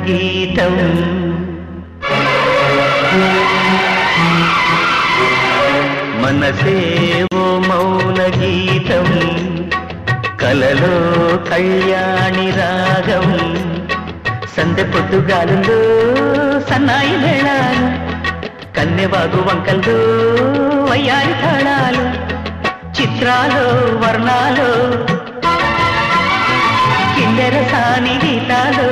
గీతం మనసేవో మౌన గీతం కలలో కళ్యాణి రాగం సందె పొద్దుగాలులో సన్నాయి మేళాలు కన్నెవాగు వంకల్లో వయ్యారి తాళాలు చిత్రాలు వర్ణాలు కిన్నెర సాని గీతాలు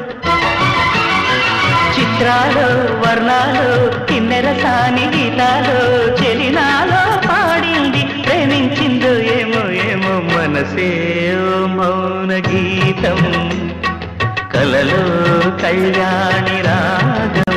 చిత్రాలు వర్ణాలు కిన్నెర సాని గీతాలు చెలినాలో పాడింది ప్రేమించిందో ఏమో ఏమో మనసే ఓ మౌన గీతం కలలో కళ్యాణి రాగం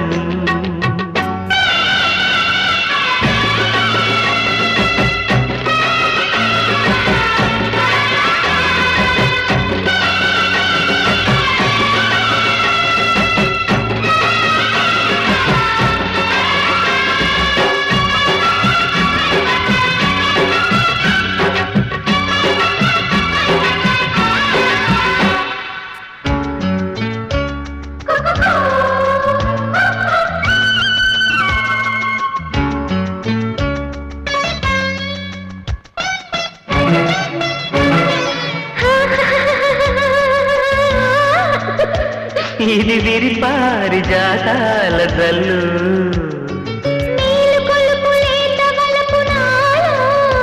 ఇది విరిపారి జాతాల జల్లు నీలు కొలుపు లేత వలపు నాలో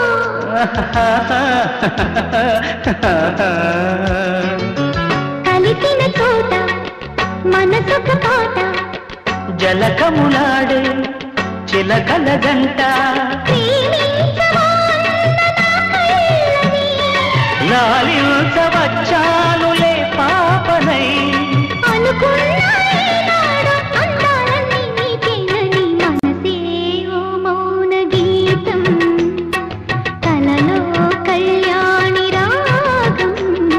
కలిసిన చోట మనసొక పాట జలకములాడే చిలకల గంట ప్రేమించవా లాలించవచ్చానులే పాపనై అనుకున్న ఈనాడు అందాలన్నీ నీకేనని మనసే ఓ మౌన గీతం కలలో కళ్యాణి రాగం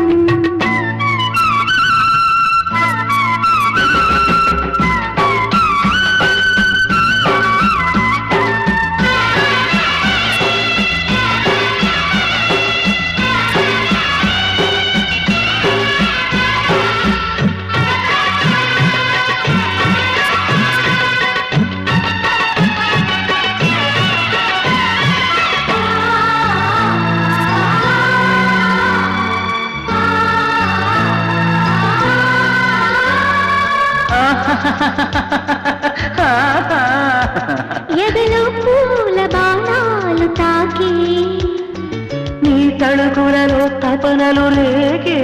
ఎదలో పూల బాణాలు తాకి నీ తడుకులలో తపనలు రేగే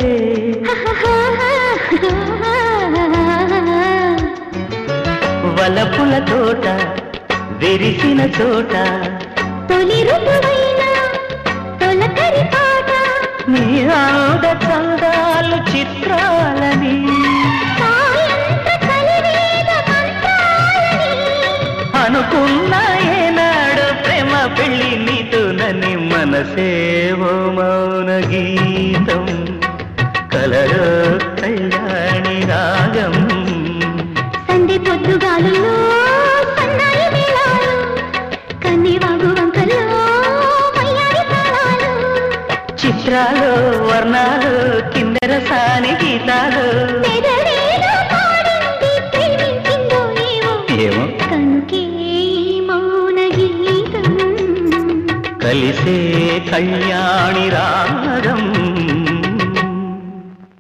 వలపుల తోట విరిసిన చోట తొలి ఋతువైన తొలకరి పాట నీ ఆడ చందాలు చిత్రాలని సాయంత్ర కలివేద మంత్రాలని అనుకున్న ఏనాడు ప్రేమ పెళ్లి నీతోనని మనసేవో మౌన గీతం కలరో కళ్యాణి రాగం సంధి పొద్దుగాలులో సన్నాయి మేళాలు కన్నివాగు వంకల్లో వయ్యారి తాళాలు చిత్రాలు వర్ణాలు కిందర సాని గీతాలు పెదవేలో పాడింది ప్రేమించిందో ఏమో ఏమో కనుకే ఈ మౌన గీతం కలిసే కళ్యాణి రాగం